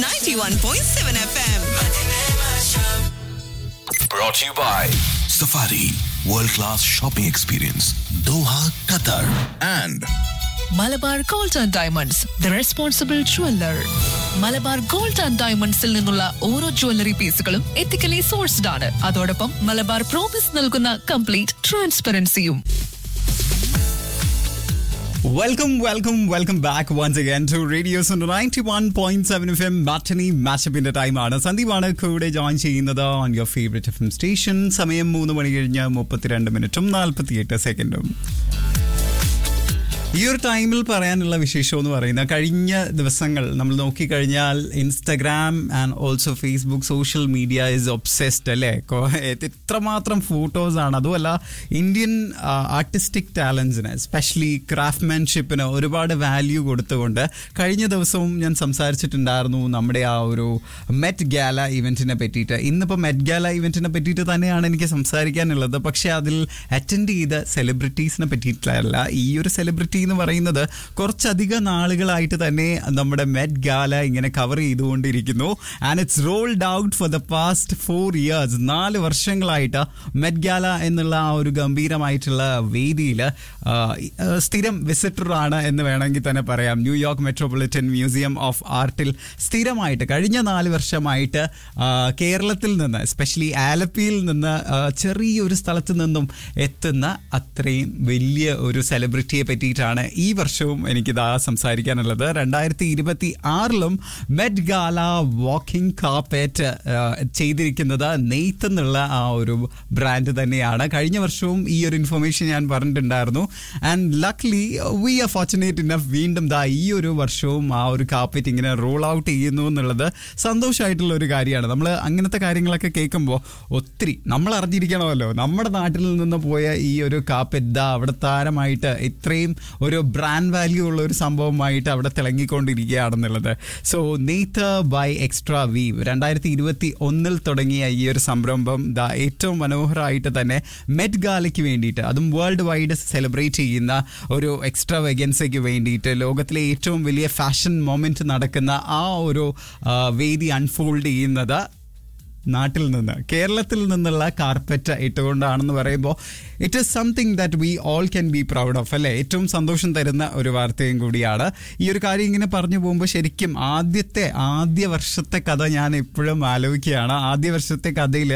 91.7 FM. Brought to you by Safari World Class Shopping Experience Doha, Qatar and Malabar gold and diamonds the responsible jeweller Malabar gold and ഡയമണ്ട്സിൽ നിന്നുള്ള ഓരോ jewellery പീസുകളും ethically sourced ആണ് അതോടൊപ്പം Malabar promise നൽകുന്ന complete ട്രാൻസ്പെറൻസിയും Welcome, welcome, welcome back once again to Radio Sunder 91.7 FM Matani മാച്ചപ്പിന്റെ ടൈമാണ് സന്ദീപാണ് കൂടെ ജോയിൻ ചെയ്യുന്നത് on your favourite F M station സമയം മൂന്ന് മണി കഴിഞ്ഞ് മുപ്പത്തിരണ്ട് മിനിറ്റും നാൽപ്പത്തിയെട്ട് സെക്കൻഡും ഈ ഒരു ടൈമിൽ പറയാനുള്ള വിശേഷം എന്ന് പറയുന്നത് കഴിഞ്ഞ ദിവസങ്ങൾ നമ്മൾ നോക്കിക്കഴിഞ്ഞാൽ Instagram and also Facebook social media is obsessed അല്ലേ കൊ- എത്രമാത്രം ഫോട്ടോസ് ആണ് അതുമല്ല ഇന്ത്യൻ ആർട്ടിസ്റ്റിക് ടാലൻസിന് എസ്പെഷ്യലി ക്രാഫ്റ്റ്മാൻഷിപ്പിന് ഒരുപാട് വാല്യൂ കൊടുത്തുകൊണ്ട് കഴിഞ്ഞ ദിവസവും ഞാൻ സംസാരിച്ചിട്ടുണ്ടായിരുന്നു നമ്മുടെ ആ ഒരു മെറ്റ് ഗാല ഇവന്റിനെ പറ്റിയിട്ട് ഇന്നിപ്പോൾ മെറ്റ് ഗാല ഇവന്റിനെ പറ്റിയിട്ട് തന്നെയാണ് എനിക്ക് സംസാരിക്കാനുള്ളത് പക്ഷേ അതിൽ അറ്റൻഡ് ചെയ്ത സെലിബ്രിറ്റീസിനെ പറ്റിയിട്ടല്ല ഈ ഒരു സെലിബ്രിറ്റി എന്ന് പറയുന്നത് കുറച്ചധികം നാളുകളായിട്ട് തന്നെ നമ്മുടെ മെറ്റ് ഗാല ഇങ്ങനെ കവർ ചെയ്തുകൊണ്ടിരിക്കുന്നു and it's rolled out for the past four years നാല് വർഷങ്ങളായിട്ട് മെറ്റ് ഗാല എന്നുള്ള ആ ഒരു ഗംഭീരമായിട്ടുള്ള വേദിയിൽ സ്ഥിരം വിസിറ്റർ ആണ് എന്ന് വേണമെങ്കിൽ തന്നെ പറയാം ന്യൂയോർക്ക് മെട്രോപൊളിറ്റൻ മ്യൂസിയം ഓഫ് ആർട്ടിൽ സ്ഥിരമായിട്ട് കഴിഞ്ഞ നാല് വർഷമായിട്ട് ആ, കേരളത്തിൽ നിന്ന് എസ്പെഷ്യലി ആലപ്പിയിൽ നിന്ന് ആ, ചെറിയൊരു സ്ഥലത്ത് നിന്നും എത്തുന്ന അത്രയും വലിയ ഒരു സെലിബ്രിറ്റിയെ പറ്റിയിട്ടാണ് ഈ വർഷവും എനിക്കിതാ സംസാരിക്കാനുള്ളത് രണ്ടായിരത്തി ഇരുപത്തി ആറിലും മെറ്റ് ഗാല വാക്കിംഗ് കാർപ്പറ്റ് ചെയ്തിരിക്കുന്നത് നെയ്ത്ത് എന്നുള്ള ആ ഒരു ബ്രാൻഡ് തന്നെയാണ് കഴിഞ്ഞ വർഷവും ഈ ഒരു ഇൻഫർമേഷൻ ഞാൻ പറഞ്ഞിട്ടുണ്ടായിരുന്നു and luckily we are fortunate enough വീണ്ടും ദാ ഈ ഒരു വർഷവും ആ ഒരു കാർപ്പറ്റ് ഇങ്ങനെ റോൾ ഔട്ട് ചെയ്യുന്നു എന്നുള്ളത് സന്തോഷമായിട്ടുള്ള ഒരു കാര്യമാണ് നമ്മൾ അങ്ങനത്തെ കാര്യങ്ങളൊക്കെ കേൾക്കുമ്പോൾ ഒത്തിരി നമ്മൾ അറിഞ്ഞിരിക്കണമല്ലോ നമ്മുടെ നാട്ടിൽ നിന്ന് പോയ ഈ ഒരു കാർപ്പറ്റ് ദാ അവിടെ താരമായിട്ട് ഇത്രയും ഒരു ബ്രാൻഡ് വാല്യൂ ഉള്ള ഒരു സംഭവമായിട്ട് അവിടെ തിളങ്ങിക്കൊണ്ടിരിക്കുകയാണെന്നുള്ളത് സോ നെയ്ത്ത് ബൈ എക്സ്ട്രാ വീവ് രണ്ടായിരത്തി ഇരുപത്തി ഒന്നിൽ തുടങ്ങിയ ഈ ഒരു സംരംഭം ദാ ഏറ്റവും മനോഹരമായിട്ട് തന്നെ മെറ്റ് ഗാലയ്ക്ക് വേണ്ടിയിട്ട് അതും വേൾഡ് വൈഡ് സെലിബ്രേറ്റ് ചെയ്യുന്ന ഒരു എക്സ്ട്രാ വെഗൻസയ്ക്ക് വേണ്ടിയിട്ട് ലോകത്തിലെ ഏറ്റവും വലിയ ഫാഷൻ മൊമെന്റ് നടക്കുന്ന ആ ഒരു ആ, വേദി അൺഫോൾഡ് ചെയ്യുന്നത് നാട്ടിൽ നിന്ന് കേരളത്തിൽ നിന്നുള്ള കാർപ്പറ്റ് ഇട്ടുകൊണ്ടാണെന്ന് പറയുമ്പോൾ it is something that we all can be proud of അല്ലേ ഏറ്റവും സന്തോഷം തരുന്ന ഒരു വാർത്തയും കൂടിയാണ് ഈ ഒരു കാര്യം ഇങ്ങനെ പറഞ്ഞു പോകുമ്പോൾ ശരിക്കും ആദ്യത്തെ ആദ്യ വർഷത്തെ കഥ ഞാൻ ഇപ്പോഴും ആലോചിക്കുകയാണ് ആദ്യ വർഷത്തെ കഥയിൽ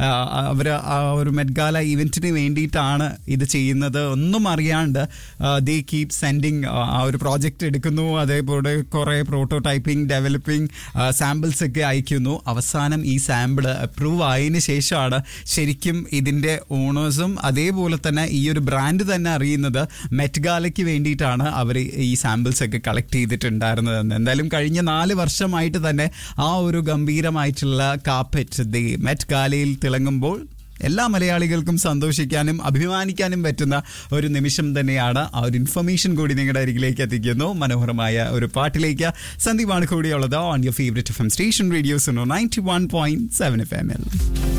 അവർ ആ ഒരു മെറ്റ്ഗാല ഇവന്റിന് വേണ്ടിയിട്ടാണ് ഇത് ചെയ്യുന്നത് ഒന്നും അറിയാണ്ട് ദേ കീപ് സെൻഡിങ് ആ ഒരു പ്രോജക്റ്റ് എടുക്കുന്നു അതേപോലെ കുറേ പ്രോട്ടോടൈപ്പിംഗ് ഡെവലപ്പിംഗ് സാമ്പിൾസ് ഒക്കെ അയക്കുന്നു അവസാനം ഈ സാമ്പിൾ അപ്രൂവ് ആയതിനു ശേഷമാണ് ശരിക്കും ഇതിന്റെ ഓണേഴ്സും അതേപോലെ തന്നെ ഈ ഒരു ബ്രാൻഡ് തന്നെ അറിയുന്നത് മെറ്റ്ഗാലയ്ക്ക് വേണ്ടിയിട്ടാണ് അവർ ഈ സാമ്പിൾസ് ഒക്കെ കളക്ട് ചെയ്തിട്ടുണ്ടായിരുന്നതെന്ന് എന്തായാലും കഴിഞ്ഞ നാല് വർഷമായിട്ട് തന്നെ ആ ഒരു ഗംഭീരമായിട്ടുള്ള കാപ്പറ്റ് ദി മെറ്റ് ഗാലയിൽ തിളങ്ങുമ്പോൾ എല്ലാ മലയാളികൾക്കും സന്തോഷിക്കാനും അഭിമാനിക്കാനും പറ്റുന്ന ഒരു നിമിഷം തന്നെയാണ് ആ ഒരു ഇൻഫർമേഷൻ കൂടി നിങ്ങളുടെ അരികിലേക്ക് എത്തിക്കുന്നു മനോഹരമായ ഒരു പാട്ടിലേക്ക് സന്ദീപാണ് കൂടിയുള്ളത് on your favourite F M station radios ninety one point seven F M L